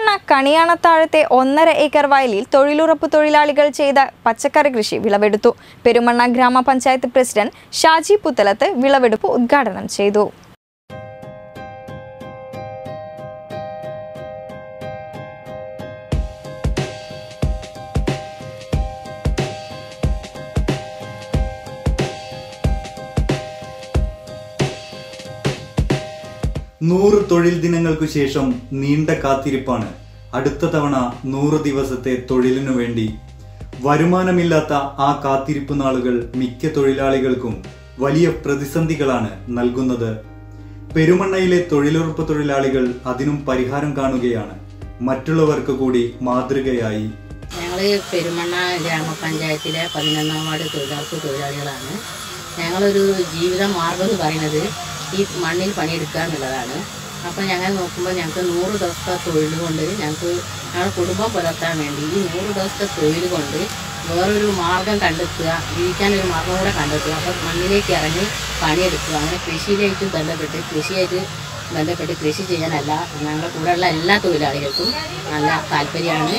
പെരുമണ്ണ കണിയാണത്താഴത്തെ ഒന്നര ഏക്കർ വയലിൽ തൊഴിലുറപ്പ് തൊഴിലാളികൾ ചെയ്ത പച്ചക്കറി കൃഷി വിളവെടുത്തു പെരുമണ്ണ ഗ്രാമപഞ്ചായത്ത് പ്രസിഡന്റ് ഷാജി പുത്തലത്ത് വിളവെടുപ്പ് ഉദ്ഘാടനം ചെയ്തു നൂറ് തൊഴിൽ ദിനങ്ങൾക്കു ശേഷം നീണ്ട കാത്തിരിപ്പാണ് അടുത്ത തവണ നൂറ് ദിവസത്തെ തൊഴിലിനു വേണ്ടി വരുമാനമില്ലാത്ത ആ കാത്തിരിപ്പ് നാളുകൾ മിക്ക തൊഴിലാളികൾക്കും വലിയ പ്രതിസന്ധികളാണ് നൽകുന്നത് പെരുമണ്ണയിലെ തൊഴിലുറപ്പ് തൊഴിലാളികൾ അതിനും പരിഹാരം കാണുകയാണ് മറ്റുള്ളവർക്ക് കൂടി മാതൃകയായി ഞങ്ങൾ പെരുമണ്ണ ഗ്രാമപഞ്ചായത്തിലെ പതിനൊന്നാം വാർഡ് തൊഴിലുറപ്പ് തൊഴിലാളികളാണ് ഞങ്ങളൊരു ജീവിത മാർഗം എന്ന് പറയുന്നത് ഈ മണ്ണിൽ പണിയെടുക്കുക എന്നുള്ളതാണ് അപ്പോൾ ഞങ്ങൾ നോക്കുമ്പോൾ ഞങ്ങൾക്ക് നൂറ് ദിവസത്തെ തൊഴിൽ കൊണ്ട് ഞങ്ങൾക്ക് ഞങ്ങളുടെ കുടുംബം പുലർത്താൻ വേണ്ടി ഈ നൂറ് ദിവസത്തെ തൊഴിൽ കൊണ്ട് വേറൊരു മാർഗം കണ്ടെത്തുക ജീവിക്കാനൊരു മാർഗം കൂടെ കണ്ടെത്തുക അപ്പോൾ മണ്ണിലേക്ക് ഇറങ്ങി പണിയെടുക്കുക അങ്ങനെ കൃഷിയിലേക്ക് ബന്ധപ്പെട്ട് കൃഷിയായിട്ട് ബന്ധപ്പെട്ട് കൃഷി ചെയ്യാനല്ല ഞങ്ങളുടെ കൂടെയുള്ള എല്ലാ തൊഴിലാളികൾക്കും നല്ല താല്പര്യമാണ്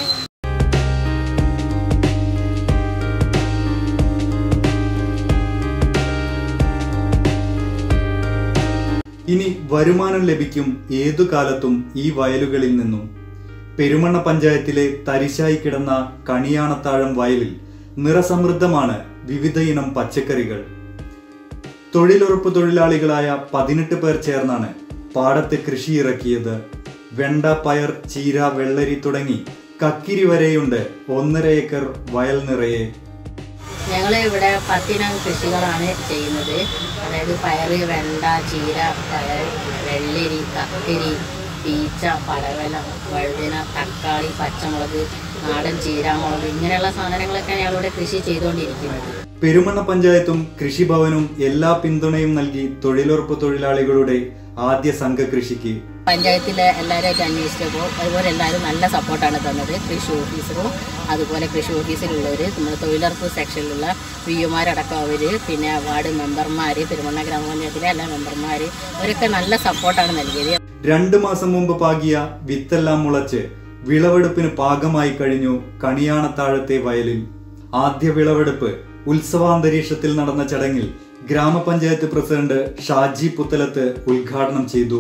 ഇനി വരുമാനം ലഭിക്കും ഏതു കാലത്തും ഈ വയലുകളിൽ നിന്നും പെരുമണ്ണ പഞ്ചായത്തിലെ തരിശായി കിടന്ന കണിയാണത്താഴം വയലിൽ നിറസമൃദ്ധമാണ് വിവിധ ഇനം പച്ചക്കറികൾ തൊഴിലുറപ്പ് തൊഴിലാളികളായ പതിനെട്ട് പേർ ചേർന്നാണ് പാടത്ത് കൃഷി ഇറക്കിയത് വെണ്ട പയർ ചീര വെള്ളരി തുടങ്ങി കക്കിരി വരെയുണ്ട് ഒന്നര ഏക്കർ വയൽ നിറയെ ഞങ്ങൾ ഇവിടെ പത്തിനം കൃഷികളാണ് ചെയ്യുന്നത് അതായത് പയറ് വെണ്ട ചീര പയർ വെള്ളരി കക്കിരി പീച്ച പടവലം വഴുതിന തക്കാളി പച്ചമുളക് നാടൻ ചീരാമുളക് ഇങ്ങനെയുള്ള സാധനങ്ങളൊക്കെ ഞങ്ങളിവിടെ കൃഷി ചെയ്തുകൊണ്ടിരിക്കുന്നത് പെരുമണ്ണ പഞ്ചായത്തും കൃഷിഭവനും എല്ലാ പിന്തുണയും നൽകി തൊഴിലുറപ്പ് തൊഴിലാളികളുടെ ആദ്യ സംഘകൃഷിക്ക് പഞ്ചായത്തിലെ എല്ലാവരെയായിട്ട് അന്വേഷിച്ചപ്പോൾ അതുപോലെ എല്ലാവരും നല്ല സപ്പോർട്ടാണ് തന്നത് കൃഷി ഓഫീസറും അതുപോലെ കൃഷി ഓഫീസിലുള്ളവർ നമ്മുടെ തൊഴിലുറപ്പ് സെക്ഷനിലുള്ള പി ഒമാരടക്കം അവർ പിന്നെ വാർഡ് മെമ്പർമാർ തിരുവണ്ണ ഗ്രാമപഞ്ചായത്തിലെ എല്ലാ മെമ്പർമാർ അവരൊക്കെ നല്ല സപ്പോർട്ടാണ് നൽകിയത് രണ്ടു മാസം മുമ്പ് പാകിയ വിത്തെല്ലാം മുളച്ച് വിളവെടുപ്പിന് പാകമായി കഴിഞ്ഞു കണിയാണത്താഴത്തെ വയലിൽ ആദ്യ വിളവെടുപ്പ് ഉത്സവാന്തരീക്ഷത്തിൽ നടന്ന ചടങ്ങിൽ ഗ്രാമപഞ്ചായത്ത് പ്രസിഡന്റ് ഷാജി പുത്തലത്ത് ഉദ്ഘാടനം ചെയ്തു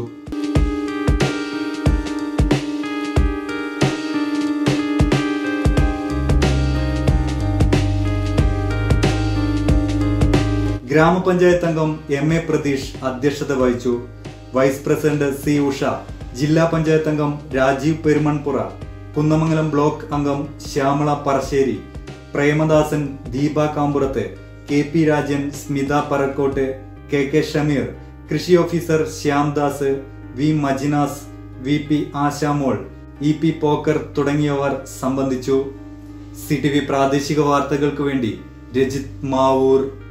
ഗ്രാമപഞ്ചായത്ത് അംഗം എം എ പ്രതീഷ് അധ്യക്ഷത വഹിച്ചു വൈസ് പ്രസിഡന്റ് സി ഉഷ ജില്ലാ പഞ്ചായത്ത് അംഗം രാജീവ് പെരുമൺപുറ കുന്നമംഗലം ബ്ലോക്ക് അംഗം Shyamala Parassery Premadasan Deepa Kampurath K P Rajan Smitha Parakkot K K Shameer കൃഷി officer Shyamdas V Majinas V P Ashamol E P Pokker തുടങ്ങിയവർ സംബന്ധിച്ചു സി ടി വി പ്രാദേശിക വാർത്തകൾക്ക് വേണ്ടി രജിത് മാവൂർ